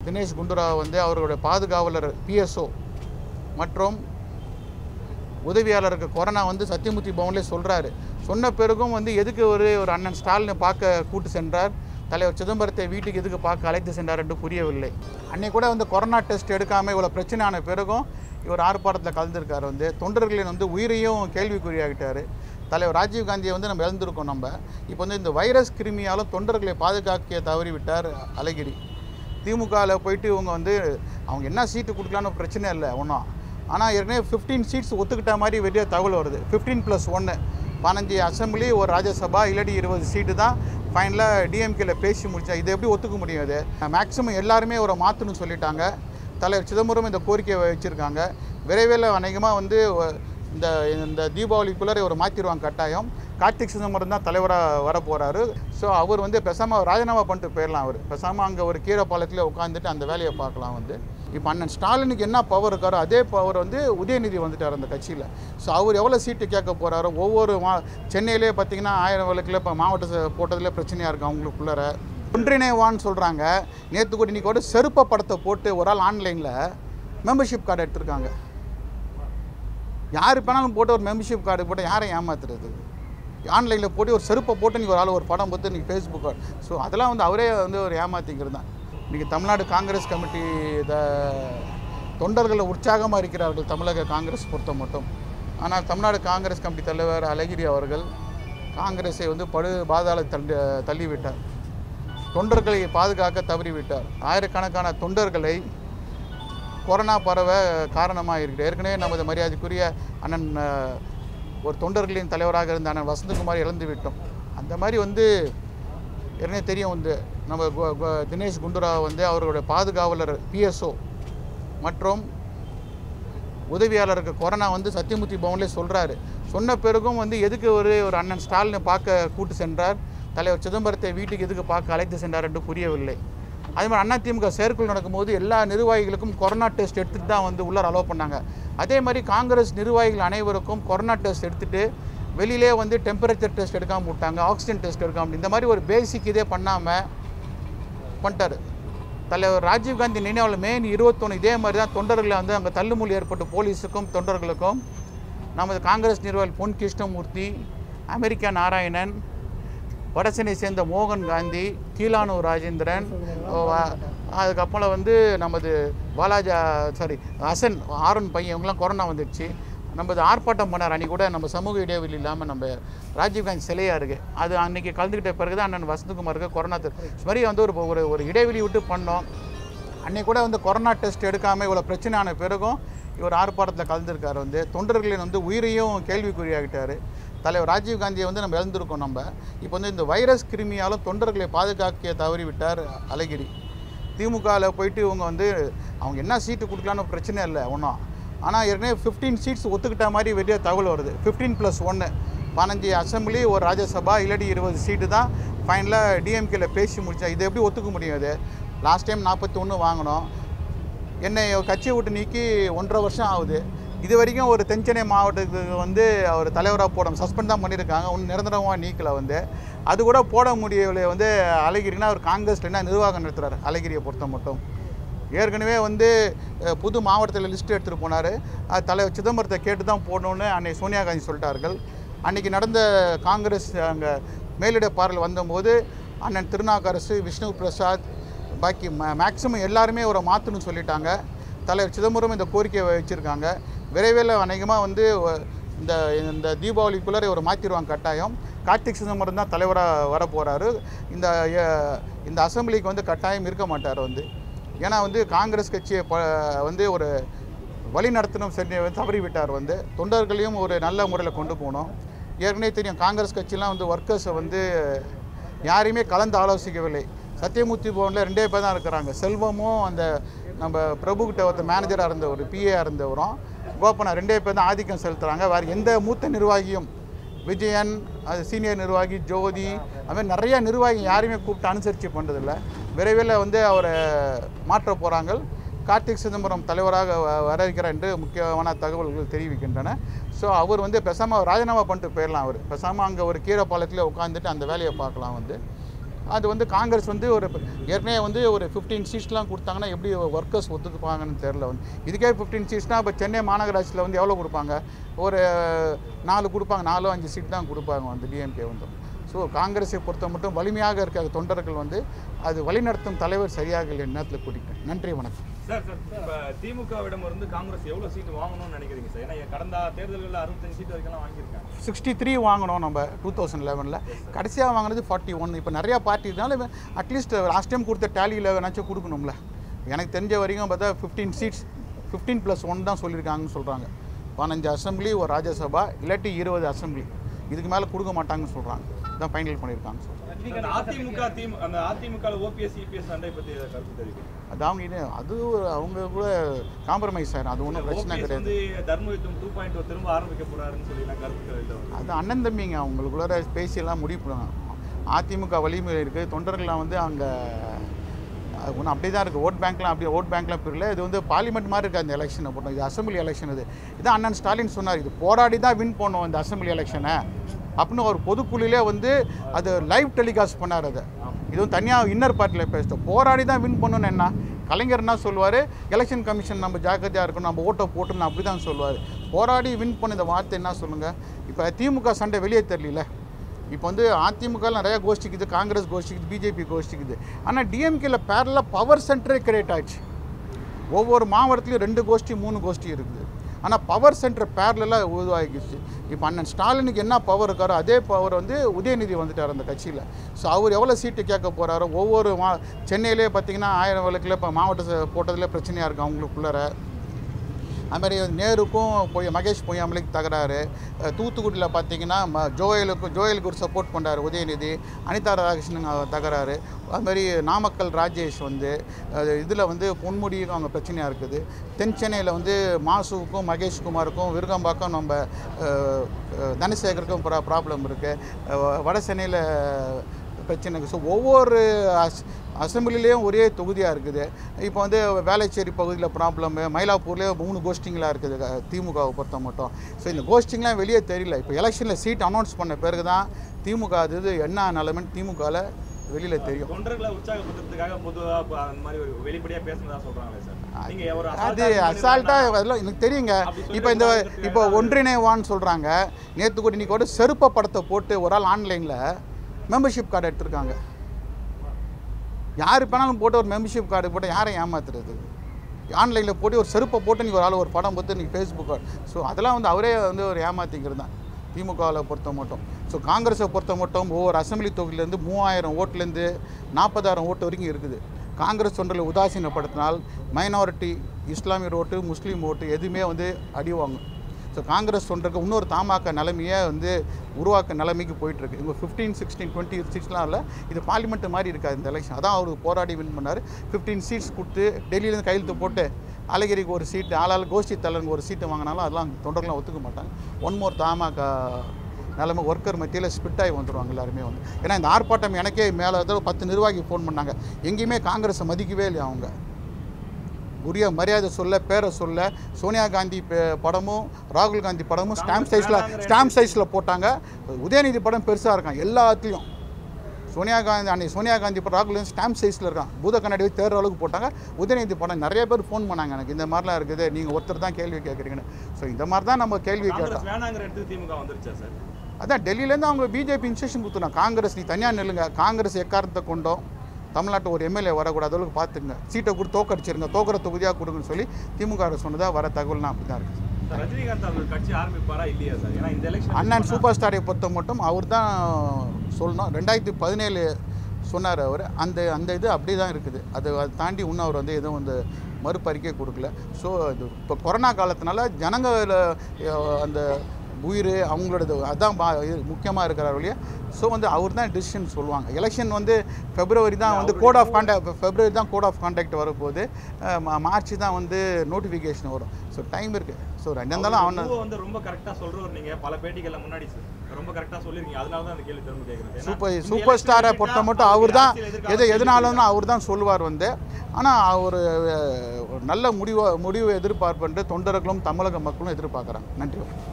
தினேஷ் குண்டுராவ் வந்து அவர்களுடைய பாதுகாவலர் பிஎஸ்ஓ மற்றும் உதவியாளருக்கு கொரோனா வந்து சத்தியமூர்த்தி பவன்லேயே சொல்கிறாரு சொன்ன பிறகும் வந்து எதுக்கு ஒரு ஒரு அண்ணன் ஸ்டாலினை பார்க்க கூட்டு சென்றார் தலைவர் சிதம்பரத்தை வீட்டுக்கு எதுக்கு பார்க்க அழைத்து சென்றார் என்று புரியவில்லை அன்னைக்கு கூட வந்து கொரோனா டெஸ்ட் எடுக்காமல் இவ்வளோ பிரச்சனை ஆன பிறகும் இவர் ஆர்ப்பாட்டத்தில் கலந்துருக்கார் வந்து தொண்டர்களின் வந்து உயிரையும் கேள்விக்குறியாகிட்டார் தலைவர் ராஜீவ் காந்தியை வந்து நம்ம இழந்திருக்கோம் நம்ம இப்போ வந்து இந்த வைரஸ் கிருமியாலும் தொண்டர்களை பாதுகாக்க தவறிவிட்டார் அழகிரி திமுகவில் போயிட்டு இவங்க வந்து அவங்க என்ன சீட்டு கொடுக்கலான்னு பிரச்சனை இல்லை ஒன்றும் ஆனால் ஏற்கனவே ஃபிஃப்டீன் சீட்ஸ் ஒத்துக்கிட்ட மாதிரி வெளியே தகவல் வருது ஃபிஃப்டீன் ப்ளஸ் ஒன்று பதினஞ்சு அசம்பிளி ஒரு ராஜ்யசபா இல்லாட்டி இருபது சீட்டு தான் ஃபைனலாக டிஎம்கேல பேசி முடிச்சா இதை எப்படி ஒத்துக்க முடியும் இது மேக்ஸிமம் எல்லாருமே ஒரு மாற்றணும்னு சொல்லிட்டாங்க தலைவர் சிதம்பரம் இந்த கோரிக்கையை வச்சுருக்காங்க விரைவில் அநேகமாக வந்து ஒ- இந்த இந்த தீபாவளிக்குள்ளே ஒரு மாற்றிடுவாங்க கட்டாயம் கார்த்திக் சிதம்பரம் தான் தலைவராக வர போகிறாரு ஸோ அவர் வந்து பேசாமல் ராஜினாமா பண்ணிட்டு போயிடலாம் அவர் பேசாமல் அங்கே ஒரு கீரை பாலத்தில் உட்காந்துட்டு அந்த வேலையை பார்க்கலாம் வந்து இப்போ அண்ணன் ஸ்டாலினுக்கு என்ன பவர் இருக்காரோ அதே பவர் வந்து உதயநிதி வந்துட்டார் அந்த கட்சியில் ஸோ அவர் எவ்வளோ சீட்டு கேட்க போகிறாரோ ஒவ்வொரு மா சென்னையிலே பார்த்தீங்கன்னா ஆயிரம் விளக்கில் இப்போ மாவட்ட ச- போட்டதில் பிரச்சனையாக இருக்கும் அவங்களுக்குள்ளார ஒன்றிணைவான்னு சொல்கிறாங்க நேற்று கூட இன்றைக்கி கூட செருப்ப படத்தை போட்டு ஒரு ஆள் ஆன்லைனில் மெம்பர்ஷிப் கார்டு எடுத்திருக்காங்க யார் வேணாலும் போட்டு ஒரு மெம்பர்ஷிப் கார்டு போட்டு யாரை ஏமாத்துறது ஆன்லைனில் போட்டு ஒரு செருப்பை போட்டு நீ ஒரு ஆள் ஒரு படம் பார்த்து நீ ஃபேஸ்புக் ஸோ அதெல்லாம் வந்து அவரே வந்து ஒரு ஏமாத்திங்கிறது தான் இன்றைக்கி தமிழ்நாடு காங்கிரஸ் கமிட்டி இத தொண்டர்களை உற்சாகமாக இருக்கிறார்கள் தமிழக காங்கிரஸ் பொறுத்த மட்டும் ஆனால் தமிழ்நாடு காங்கிரஸ் கமிட்டி தலைவர் அழகிரி அவர்கள் காங்கிரஸை வந்து படு பாதாள தள்ளி தள்ளிவிட்டார் தொண்டர்களை பாதுகாக்க தவறிவிட்டார் ஆயிரக்கணக்கான தொண்டர்களை கொரோனா பரவ காரணமாக இருக்குது ஏற்கனவே நமது மரியாதைக்குரிய அண்ணன் அஹ், ஒரு தொண்டர்களின் தலைவராக இருந்த அண்ணன் வசந்தகுமார் இழந்து விட்டோம் அந்த மாதிரி வந்து ஏற்கனவே தெரியும் வந்து நம்ம கு- கு- தினேஷ் குண்டுராவ் வந்து அவர்களுடைய பாதுகாவலர் பிஎஸ்ஓ மற்றும் உதவியாளருக்கு கொரோனா வந்து சத்தியமூர்த்தி பவன்லேயே சொல்கிறாரு சொன்ன பிறகும் வந்து எதுக்கு ஒரு ஒரு அண்ணன் ஸ்டாலினை பார்க்க கூட்டு சென்றார் தலைவர் சிதம்பரத்தை வீட்டுக்கு எதுக்கு பார்க்க அழைத்து சென்றார் என்று புரியவில்லை அதே மாதிரி அதிமுக செயற்குழு நடக்கும்போது எல்லா நிர்வாகிகளுக்கும் கொரோனா டெஸ்ட் எடுத்துகிட்டு தான் வந்து உள்ளார அலோவ் பண்ணாங்க அதே மாதிரி காங்கிரஸ் நிர்வாகிகள் அனைவருக்கும் கொரோனா டெஸ்ட் எடுத்துகிட்டு வெளியிலே வந்து டெம்பரேச்சர் டெஸ்ட் எடுக்காமல் விட்டாங்க ஆக்சிஜன் டெஸ்ட் எடுக்காம இந்த மாதிரி ஒரு பேசிக் இதே பண்ணாமல் பண்ணிட்டாரு தலைவர் ராஜீவ்காந்தி நினைவில் மே இருபத்தொன்று இதே மாதிரி தான் தொண்டர்களை வந்து அங்கே தள்ளுமுள்ளி ஏற்பட்டு போலீஸுக்கும் தொண்டர்களுக்கும் நமது காங்கிரஸ் நிர்வாகி பொன் கிருஷ்ணமூர்த்தி அமெரிக்கா நாராயணன் வடசென்னை சேர்ந்த மோகன் காந்தி கீழானூர் ராஜேந்திரன் வ- அதுக்கப்புறம் வந்து நமது பாலாஜா சாரி ஹசன் ஆரன் பையன் இவங்கெல்லாம் கொரோனா வந்துடுச்சு நமது ஆர்ப்பாட்டம் பண்ணார் அன்றைக்கி கூட நம்ம சமூக இடைவெளி இல்லாமல் நம்ம ராஜீவ்காந்தி சிலையாக இருக்குது அது அன்றைக்கி கலந்துக்கிட்ட பிறகு தான் அண்ணன் வசந்தகுமாருக்கு கொரோனா தெ- இது மாதிரி வந்து ஒரு ஒரு ஒரு இடைவெளி விட்டு பண்ணோம் அன்னைக்கு கூட வந்து கொரோனா டெஸ்ட் எடுக்காமல் இவ்வளோ பிரச்சனை ஆன பிறகும் இவர் ஆர்ப்பாட்டத்தில் கலந்துருக்கார் வந்து தொண்டர்களின் வந்து உயிரையும் கேள்விக்குறியாகிட்டார் தலைவர் ராஜீவ் காந்தியை வந்து நம்ம இழந்திருக்கோம் நம்ம இப்போ வந்து இந்த வைரஸ் கிருமியாலும் தொண்டர்களை பாதுகாக்க தவறிவிட்டார் அழகிரி திமுகவில் போயிட்டு இவங்க வந்து அவங்க என்ன சீட்டு கொடுக்கலான்னு பிரச்சனை இல்லை ஒன்றும் ஆனால் ஏற்கனவே ஃபிஃப்டீன் சீட்ஸ் ஒத்துக்கிட்ட மாதிரி வெளியே தகவல் வருது ஃபிஃப்டீன் ப்ளஸ் ஒன்று பதினஞ்சு அசம்பிளி ஒரு ராஜ்யசபா இல்லாட்டி இருபது சீட்டு தான் ஃபைனலாக டிஎம்கேல பேசி முடிச்சா இதை எப்படி ஒத்துக்க முடியும் இது லாஸ்ட் டைம் நாற்பத்தி ஒன்று வாங்கினோம் என்னை கட்சியை விட்டு நீக்கி ஒன்றரை வருஷம் ஆகுது இது வரைக்கும் ஒரு தென்சென்னை மாவட்டத்துக்கு வந்து அவர் தலைவராக போட சஸ்பெண்ட் தான் பண்ணியிருக்காங்க ஒன்றும் நிரந்தரமாக நீக்கல வந்து அது கூட போட முடியவில்லை வந்து அழகிரினா அவர் காங்கிரஸ்ல என்ன நிர்வாகம் நடத்துகிறார் அழகிரியை பொறுத்த மட்டும் ஏற்கனவே வந்து அஹ், புது மாவட்டத்தில் லிஸ்ட் எடுத்துகிட்டு போனார் அது தலைவர் சிதம்பரத்தை கேட்டு தான் போடணும்னு அன்னை சோனியா காந்தி சொல்லிட்டார்கள் அன்றைக்கி நடந்த காங்கிரஸ் அங்கே மேலிட பாடல் வந்தபோது அண்ணன் திருநாக்கரசு விஷ்ணு பிரசாத் பாக்கி மேக்ஸிமம் எல்லாருமே ஒரு மாற்றணும்னு சொல்லிட்டாங்க தலைவர் சிதம்பரம் இந்த கோரிக்கையை வச்சுருக்காங்க விரைவில் அநேகமாக வந்து ஒ- இந்த இந்த தீபாவளிக்குள்ளே ஒரு மாற்றிடுவாங்க கட்டாயம் கார்த்திக் சிதம்பரம் தான் தலைவராக வர போகிறாரு இந்த அஹ், இந்த அசெம்பிளிக்கு வந்து கட்டாயம் இருக்க மாட்டார் வந்து ஏன்னா வந்து காங்கிரஸ் கட்சியை ப வந்து ஒரு வழி நடத்தணும் சரி தவறி விட்டார் வந்து தொண்டர்களையும் ஒரு நல்ல முறையில் கொண்டு போகணும் ஏற்கனவே தெரியும் காங்கிரஸ் கட்சியெலாம் வந்து ஒர்க்கர்ஸை வந்து யாரையுமே கலந்து ஆலோசிக்கவில்லை சத்தியமூர்த்தி பவனில் ரெண்டே பேர் தான் இருக்கிறாங்க செல்வமும் அந்த நம்ம பிரபுக்கிட்ட ஒருத்தர் மேனேஜராக இருந்த ஒரு பிஏ இருந்தவரும் கோபனா ரெண்டே பேர் தான் ஆதிக்கம் செலுத்துகிறாங்க வேறு எந்த மூத்த நிர்வாகியும் விஜயன் அது சீனியர் நிர்வாகி ஜோதி அது மாதிரி நிறைய நிர்வாகி யாரையுமே கூப்பிட்டு அனுசரித்து பண்ணுறதில்ல விரைவில் வந்து அவரை மாற்ற போகிறாங்க கார்த்திக் சிதம்பரம் தலைவராக வ- வர இருக்கிறார் என்று முக்கியமான தகவல்கள் தெரிவிக்கின்றன ஸோ அவர் வந்து பேசாமல் ராஜினாமா பண்ணிட்டு போயிடலாம் அவர் பேசாமல் அங்கே ஒரு கீரை பாலத்தில் உட்காந்துட்டு அந்த வேலையை பார்க்கலாம் வந்து அது வந்து காங்கிரஸ் வந்து ஒரு ஏற்கனவே வந்து ஒரு ஃபிஃப்டீன் சீட்ஸ்லாம் கொடுத்தாங்கன்னா எப்படி ஒர்க்கர்ஸ் ஒத்துக்குப்பாங்கன்னு தெரில வந்து இதுக்கே ஃபிஃப்டீன் சீட்ஸ்னால் இப்போ சென்னை மாநகராட்சியில் வந்து எவ்வளோ கொடுப்பாங்க ஒரு நாலு கொடுப்பாங்க நாலோ அஞ்சு சீட் தான் கொடுப்பாங்க வந்து டிஎம்கே வந்து ஸோ காங்கிரஸை பொறுத்த மட்டும் வலிமையாக இருக்கிற தொண்டர்கள் வந்து அது வழிநடத்தும் தலைவர் சரியாக இல்லை நேரத்தில் கூட்டிட்டேன் நன்றி வணக்கம் சார் சார் இப்போ திமுகவிடம் இருந்து காங்கிரஸ் எவ்வளவு சீட் வாங்கணும்னு நினைக்கிறீங்க சார் ஏன்னா கடந்த தேர்தல்களில் அறுபத்தஞ்சு சீட் வரைக்கும் வாங்கியிருக்காங்க சிக்ஸ்டி த்ரீ வாங்கினோம் நம்ம டூ தௌசண்ட் லெவனில் கடைசியாக வாங்கினது ஃபார்ட்டி ஒன் இப்போ நிறையா பார்ட்டி இருந்தாலும் அட்லீஸ்ட் லாஸ்ட் டைம் கொடுத்த டேலியில் வேணாச்சும் கொடுக்கணும்ல எனக்கு தெரிஞ்ச வரைக்கும் பார்த்தா fifteen seats fifteen plus one தான் சொல்லியிருக்காங்கன்னு சொல்கிறாங்க பதினஞ்சு அசம்பிளி ஒரு ராஜ்யசபா இல்லாட்டி இருபது அசம்பிளி இதுக்கு மேலே கொடுக்க மாட்டாங்கன்னு சொல்கிறாங்க இதான் ஃபைனல் பண்ணியிருக்காங்க சொல்கிறாங்க அந்த அதிமுக திமு அந்த அதிமுக ஓபிஎஸ் இபிஎஸ் சண்டை பத்தி ஏதாவது கருத்து தெரிவிக்கிறீங்க அது அவங்க இது அது ஒரு- அவங்க கூட காம்ப்ரமைஸ் ஆயிரும் அது ஒன்றும் பிரச்சனை ஓபிஎஸ் கிடையாது வந்து தர்ம யுத்தம் டூ பாயிண்ட் திரும்ப ஆரம்பிக்க போறாருன்னு சொல்லி எல்லாம் கருத்துக்கள் இல்லை அது அண்ணன் தம்பிங்க அவங்களுக்குள்ள பேசியெல்லாம் முடிவு பண்ணுவாங்க அதிமுக வலிமை இருக்குது தொண்டர்கள்லாம் வந்து அங்கே ஒன்றும் அப்படியே தான் இருக்குது ஓட் பேங்க்லாம் அப்படியே ஓட் பேங்க்லாம் பிரில இது வந்து பார்லிமெண்ட் மாதிரி இருக்குது அந்த எலெக்ஷனை போட்டோம் இது அசம்பிளி எலெக்ஷன் இது இதான் அண்ணன் ஸ்டாலின் சொன்னார் இது போராடி தான் வின் பண்ணோம் இந்த அசம்பிளி எலெக்ஷனை அப்படின்னு ஒரு பொதுக்குழுலே வந்து அது லைவ் டெலிகாஸ்ட் பண்ணார் அதை இது வந்து தனியாக இன்னர் பார்ட்டியில் பேசிட்டோம் போராடி தான் வின் பண்ணணும்னு என்ன கலைஞர் என்ன சொல்லுவார் எலெக்ஷன் கமிஷன் நம்ம ஜாக்கிரதையாக இருக்கணும் நம்ம ஓட்டை போட்டுன்னு அப்படி தான் சொல்லுவார் போராடி வின் பண்ண இந்த வார்த்தை என்ன சொல்லுங்கள் இப்போ திமுக சண்டை வெளியே தெரியல இப்போ வந்து அதிமுக நிறைய கோஷ்டிக்குது காங்கிரஸ் கோஷ்டிக்குது பிஜேபி கோஷ்டிக்குது ஆனால் டிஎம்கேல பேரலாக பவர் சென்டரே கிரியேட் ஆயிடுச்சு ஒவ்வொரு மாவட்டத்துலையும் ரெண்டு கோஷ்டி மூணு கோஷ்டி இருக்குது ஆனால் பவர் சென்டர் பேரலாக உருவாகிடுச்சு இப்போ அண்ணன் ஸ்டாலினுக்கு என்ன பவர் இருக்காரோ அதே பவர் வந்து உதயநிதி வந்துட்டார் அந்த கட்சியில் ஸோ அவர் எவ்வளோ சீட்டு கேட்க போகிறாரோ ஒவ்வொரு மா சென்னையிலே பார்த்தீங்கன்னா ஆயிரம் விளக்கில் இப்போ மாவட்ட போட்டதில் பிரச்சனையாக இருக்குது அவங்களுக்குள்ளார அது மாதிரி நேருக்கும் போய் மகேஷ் பொய்யாமலைக்கு தகராறு அஹ் தூத்துக்குடியில் பார்த்தீங்கன்னா ம ஜோயலுக்கு ஜோயலுக்கு ஒரு சப்போர்ட் பண்ணுறாரு உதயநிதி அனிதா ராதாகிருஷ்ணன் அஹ் தகராறு அது மாதிரி நாமக்கல் ராஜேஷ் வந்து இதில் வந்து பொன்முடிக்கும் அவங்க பிரச்சனையாக இருக்குது தென் சென்னையில் வந்து மாசுவுக்கும் மகேஷ்குமாருக்கும் விருகம்பாக்கம் நம்ம அஹ், அஹ், தனசேகருக்கும் ப்ரா ப்ராப்ளம் இருக்குது வட சென்னையில் பிரச்சனை இருக்குது ஸோ ஒவ்வொரு அஸ் அசம்பிளிலேயும் ஒரே தொகுதியாக இருக்குது இப்போ வந்து வேளச்சேரி பகுதியில் ப்ராப்ளமு மயிலாப்பூர்லேயே மூணு கோஷ்டிங்களாக இருக்குது க- திமுகவை பொறுத்த மட்டும் ஸோ இந்த கோஷ்டிங்லாம் வெளியே தெரியல இப்போ எலெக்ஷனில் சீட் அனௌன்ஸ் பண்ண பிறகு தான் திமுக அது இது என்ன நிலைமைன்னு திமுகவில் வெளியில் தெரியும் தொண்டர்களை உற்சாகப்படுத்துறதுக்காக பொதுவா இப்ப அந்த மாதிரி ஒரு வெளிப்படையா பேசுனதா சொல்றாங்களே சார் நீங்க ஒரு அது assault ஆ அசால்ட்டாக அதெல்லாம் எனக்கு தெரியுங்க அப்படி சொல்லி இப்போ இந்த உருவாக்குறதுக்கு இப்போ ஒன்றிணைவான்னு சொல்கிறாங்க நேற்று கூட இன்னைக்கு கூட செருப்ப படத்தை போட்டு ஒரு ஆள் ஆன்லைனில் மெம்பர்ஷிப் கார்டு எடுத்திருக்காங்க யார் வேணாலும் போட்டு ஒரு மெம்பர்ஷிப் கார்டு போட்டு யாரை ஏமாத்துறது ஆன்லைனில் போட்டு ஒரு செருப்பை போட்டு நீங்கள் ஒரு ஆள் ஒரு படம் பார்த்து நீங்கள் ஃபேஸ்புக் ஸோ அதெல்லாம் வந்து அவரே வந்து ஒரு ஏமாத்திக்கிறது தான் திமுகவில் பொறுத்த மட்டும் ஸோ காங்கிரஸை பொறுத்த மட்டும் ஒவ்வொரு அசம்பிளி தொகுதியிலேருந்து மூவாயிரம் ஓட்டுலேருந்து நாற்பதாயிரம் ஓட்டு வரைக்கும் இருக்குது காங்கிரஸ் தொண்டர்களை உதாசீனப்படுத்தினால் மைனாரிட்டி இஸ்லாமியர் ஓட்டு முஸ்லீம் ஓட்டு எதுவுமே வந்து அடி வாங்கும் ஸோ காங்கிரஸ் தொண்டருக்கு இன்னொரு தாமாக்க நிலைமையை வந்து உருவாக்க நிலைமைக்கு போயிட்டுருக்கு இவங்க ஃபிஃப்டீன் சிக்ஸ்டீன் டுவெண்ட்டி சிக்ஸ்லாம் இல்லை இது பார்லிமெண்ட் மாதிரி இருக்காது இந்த எலெக்ஷன் அதான் அவர் போராடி வின் பண்ணார் ஃபிஃப்டீன் சீட்ஸ் கொடுத்து டெல்லியிலேருந்து கையெழுத்து போட்டு அழகிரிக்கு ஒரு சீட்டு ஆளாள் கோஷ்டி தலைவனுக்கு ஒரு சீட்டு வாங்கினாலும் அதெல்லாம் தொண்டர்கள்லாம் ஒத்துக்க மாட்டாங்க ஒன் மோர் தாமாக்க நிலைமை ஒர்க்கர் மத்தியில் ஸ்பிட் ஆகி வந்துடுவாங்க எல்லாருமே வந்து ஏன்னா இந்த ஆர்ப்பாட்டம் எனக்கே மேலே ஏதோ பத்து நிர்வாகி ஃபோன் பண்ணாங்க எங்கேயுமே காங்கிரஸை மதிக்கவே இல்லையா அவங்க உரிய மரியாதை சொல்ல பேரை சொல்ல சோனியா காந்தி பே- படமும் ராகுல் காந்தி படமும் ஸ்டாம்ப் சைஸில் ஸ்டாம்ப் சைஸில் போட்டாங்க உதயநிதி படம் பெருசாக இருக்கான் எல்லாத்துலேயும் சோனியா காந்தி அன்னைக்கு சோனியா காந்தி படம் ராகுல் காந்தி ஸ்டாம்ப் சைஸில் இருக்கான் பூத கண்ணாடி வச்சு தேர்ற அளவுக்கு போட்டாங்க உதயநிதி படம் நிறைய பேர் ஃபோன் பண்ணாங்க எனக்கு இந்த மாதிரிலாம் இருக்குது நீங்கள் ஒருத்தர் தான் கேள்வி கேட்குறீங்கன்னு ஸோ இந்த மாதிரி தான் நம்ம கேள்வி கேட்டோம் காங்கிரஸ் வேணாங்கிற இடத்துக்கு திமுக வந்துருச்சா சார் அதான் டெல்லியிலேருந்து அவங்க பிஜேபி இன்ஸ்ட்ரக்ஷன் கொடுத்துருந்தாங்க காங்கிரஸ் நீ தனியாக நில்லுங்க காங்கிரஸ் எக்காரணத்தை கொண்டோம் தமிழ்நாட்டு ஒரு எம்எல்ஏ வரக்கூடாத அளவுக்கு பார்த்துங்க சீட்டை கொடுத்து தோக்கடிச்சிருங்க தோக்கிற தொகுதியாக கொடுங்கன்னு சொல்லி திமுக அரசு சொன்னதாக வர தகவல்னா அப்படி தான் இருக்குது சார் ரஜினிகாந்த் அவர் கட்சி ஆரம்பிப்பாரா இல்லையா சார் ஏன்னா இந்த எலெக்ஷன் அண்ணன் சூப்பர் ஸ்டாரை பொறுத்த மட்டும் அவர் தான் சொல்லணும் ரெண்டாயிரத்தி பதினேழு சொன்னார் அவர் அந்த அந்த இது அப்படி தான் இருக்குது அது அதை தாண்டி இன்னும் அவர் வந்து எதுவும் வந்து மறுபறிக்கை கொடுக்கல ஸோ இது இப்போ கொரோனா காலத்தினால ஜனங்கள அஹ், அந்த உயிர் அவங்களோடது அதான் முக்கியமாக இருக்கிறார் வழியா ஸோ வந்து அவர் தான் டிசிஷன் சொல்லுவாங்க எலெக்ஷன் வந்து ஃபெப்ரவரி தான் வந்து கோட் ஆஃப் கான்டாக்ட் ஃபெப்ரவரி தான் கோட் ஆஃப் கான்டாக்ட் வரப்போகுது அஹ், மா- மார்ச் தான் வந்து நோட்டிஃபிகேஷன் வரும் ஸோ டைம் இருக்குது ஸோ ரெண்டு இருந்தாலும் அவனை பூவை வந்து ரொம்ப கரெக்டா சொல்றவர் நீங்க பல பேட்டிகள்ல முன்னாடி ரொம்ப கரெக்டா சொல்லிருக்கீங்க அதனால தான் அந்த கேள்வி திரும்ப கேட்குறேன் ஏன்னா, சூப்பர் இந்த சூப்பர் election ஸ்டாரை கிட்ட பொறுத்த மட்டும் அவர் அவருக்கு தான் அரசியல் எதிர்காலம் எது கேள்வி எதுனாலும் அவர் தான் சொல்லுவார் வந்து ஆனால் அவர் அஹ், ஒரு நல்ல முடிவு முடிவு எதிர்பார்ப்புன்ட்டு தொண்டர்களும் தமிழக மக்களும் எதிர்பார்க்குறாங்க நன்றி